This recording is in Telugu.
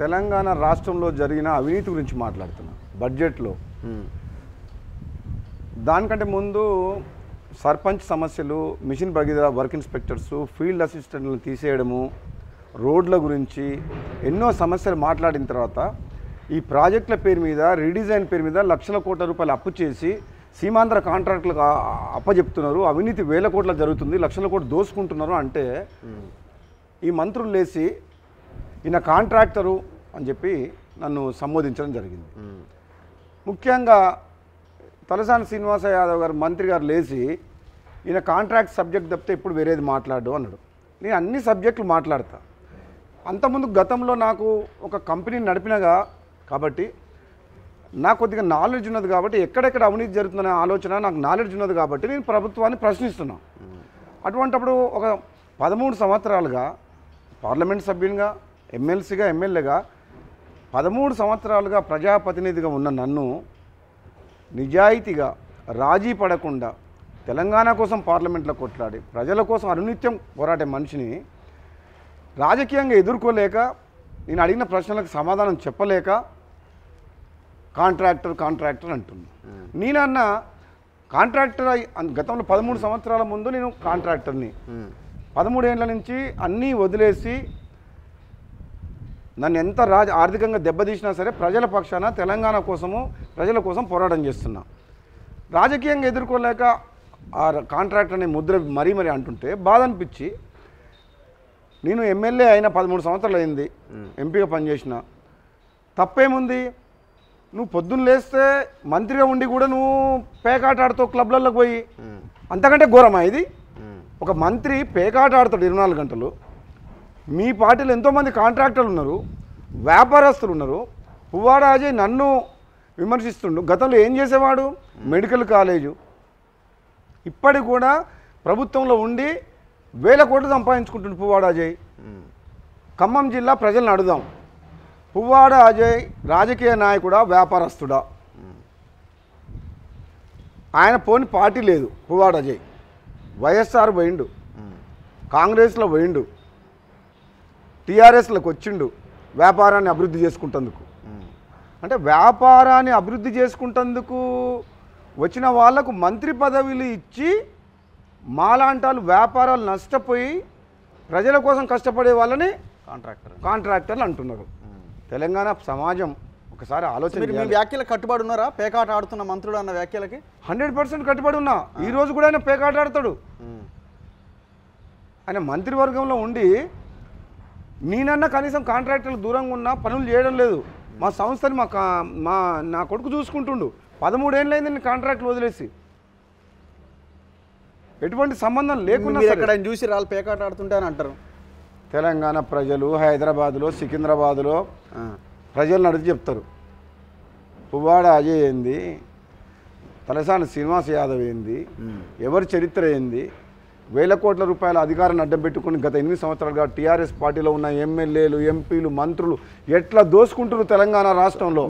తెలంగాణ రాష్ట్రంలో జరిగిన అవినీతి గురించి మాట్లాడుతున్నా బడ్జెట్లో దానికంటే ముందు సర్పంచ్ సమస్యలు mission Bhagiratha work inspectors field అసిస్టెంట్లను తీసేయడము రోడ్ల గురించి ఎన్నో సమస్యలు మాట్లాడిన తర్వాత ఈ ప్రాజెక్టుల పేరు మీద రీడిజైన్ పేరు మీద లక్షల కోట్ల రూపాయలు అప్పు చేసి సీమాంధ్ర కాంట్రాక్టులకు ఆ- అప్పజెప్తున్నారు అవినీతి వేల కోట్ల జరుగుతుంది లక్షల కోట్లు దోసుకుంటున్నారు అంటే ఈ మంత్రులు లేచి ఈయన కాంట్రాక్టరు అని చెప్పి నన్ను సంబోధించడం జరిగింది ముఖ్యంగా తలసాని శ్రీనివాస యాదవ్ గారు మంత్రి గారు లేచి ఈయన కాంట్రాక్ట్ సబ్జెక్ట్ తప్పితే ఇప్పుడు వేరేది మాట్లాడు అన్నాడు నేను అన్ని సబ్జెక్టులు మాట్లాడతా అంతకుముందు గతంలో నాకు ఒక కంపెనీని నడిపినగా కాబట్టి నాకు కొద్దిగా నాలెడ్జ్ ఉన్నది కాబట్టి ఎక్కడెక్కడ అవినీతి జరుగుతుందనే ఆలోచన నాకు నాలెడ్జ్ ఉన్నది కాబట్టి నేను ప్రభుత్వాన్ని ప్రశ్నిస్తున్నాను అటువంటప్పుడు ఒక పదమూడు సంవత్సరాలుగా పార్లమెంట్ సభ్యునిగా ఎమ్మెల్సీగా ఎమ్మెల్యేగా పదమూడు సంవత్సరాలుగా ప్రజాప్రతినిధిగా ఉన్న నన్ను నిజాయితీగా రాజీ పడకుండా తెలంగాణ కోసం పార్లమెంట్లో కొట్లాడి ప్రజల కోసం అనునిత్యం పోరాడే మనిషిని రాజకీయంగా ఎదుర్కోలేక నేను అడిగిన ప్రశ్నలకు సమాధానం చెప్పలేక కాంట్రాక్టర్ కాంట్రాక్టర్ అంటున్నా నేనన్నా కాంట్రాక్టర్ అయి అన్- గతంలో పదమూడు సంవత్సరాల ముందు నేను కాంట్రాక్టర్ని పదమూడేళ్ల నుంచి అన్నీ వదిలేసి నన్ను ఎంత రాజ ఆర్థికంగా దెబ్బతీసినా సరే ప్రజల పక్షాన తెలంగాణ కోసము ప్రజల కోసం పోరాటం చేస్తున్నా రాజకీయంగా ఎదుర్కోలేక ఆ కాంట్రాక్ట్ అనే ముద్ర మరీ మరీ అంటుంటే బాధ అనిపించి నేను ఎమ్మెల్యే అయిన పదమూడు సంవత్సరాలు అయింది ఎంపీగా పనిచేసిన తప్పేముంది నువ్వు పొద్దున్న లేస్తే మంత్రిగా ఉండి కూడా నువ్వు పేకాట ఆడుతావు క్లబ్లలోకి పోయి అంతకంటే ఘోరమా ఇది ఒక మంత్రి పేకాట ఆడతాడు ఇరవై నాలుగు గంటలు మీ పార్టీలో ఎంతోమంది కాంట్రాక్టర్లు ఉన్నారు వ్యాపారస్తులు ఉన్నారు పువ్వాడ అజయ్ నన్ను విమర్శిస్తుండు గతంలో ఏం చేసేవాడు మెడికల్ కాలేజు ఇప్పటికి కూడా ప్రభుత్వంలో ఉండి వేల కోట్లు సంపాదించుకుంటుండు పువ్వాడ అజయ్ ఖమ్మం జిల్లా ప్రజలను అడుగుదాం పువ్వాడ అజయ్ రాజకీయ నాయకుడా వ్యాపారస్తుడా ఆయన పోని పార్టీ లేదు పువ్వాడ అజయ్ వైఎస్ఆర్ పోయిండు కాంగ్రెస్లో పోయిండు టీఆర్ఎస్లోకి వచ్చిండు వ్యాపారాన్ని అభివృద్ధి చేసుకుంటందుకు అంటే వ్యాపారాన్ని అభివృద్ధి చేసుకుంటందుకు వచ్చిన వాళ్లకు మంత్రి పదవులు ఇచ్చి మాలాంటాలు వ్యాపారాలు నష్టపోయి ప్రజల కోసం కష్టపడే వాళ్ళని కాంట్రాక్టర్ కాంట్రాక్టర్లు అంటున్నారు తెలంగాణ సమాజం ఒకసారి ఆలోచన మీరు మీ వ్యాఖ్యలకు కట్టుబడి ఉన్నారా పేకాట ఆడుతున్న మంత్రుడు అన్న వ్యాఖ్యలకి హండ్రెడ్ పర్సెంట్ కట్టుబడి ఉన్నా ఈ రోజు కూడా ఆయన పేకాట ఆడతాడు ఆయన మంత్రివర్గంలో ఉండి నేనన్నా కనీసం కాంట్రాక్టర్లు దూరంగా ఉన్నా పనులు చేయడం లేదు మా సంస్థని మా కా- మా నా కొడుకు చూసుకుంటుండు పదమూడేళ్ళైంది నేను కాంట్రాక్ట్లు వదిలేసి ఎటువంటి సంబంధం లేకున్నా మీరు సరే. ఎక్కడ చూసి రాళ్ళు పేకాట ఆడుతుంటే అని అంటారు తెలంగాణ ప్రజలు హైదరాబాద్లో సికింద్రాబాద్లో ప్రజలను అడిగి చెప్తారు పువ్వాడ అజయ్ ఏంది తలసాని శ్రీనివాస్ యాదవ్ ఏంది ఎవరి చరిత్ర ఏంది వేల కోట్ల రూపాయల అధికారాన్ని అడ్డం పెట్టుకుని గత ఎనిమిది సంవత్సరాలుగా టీఆర్ఎస్ పార్టీలో ఉన్న ఎమ్మెల్యేలు ఎంపీలు మంత్రులు ఎట్లా దోసుకుంటున్నారు తెలంగాణ రాష్ట్రంలో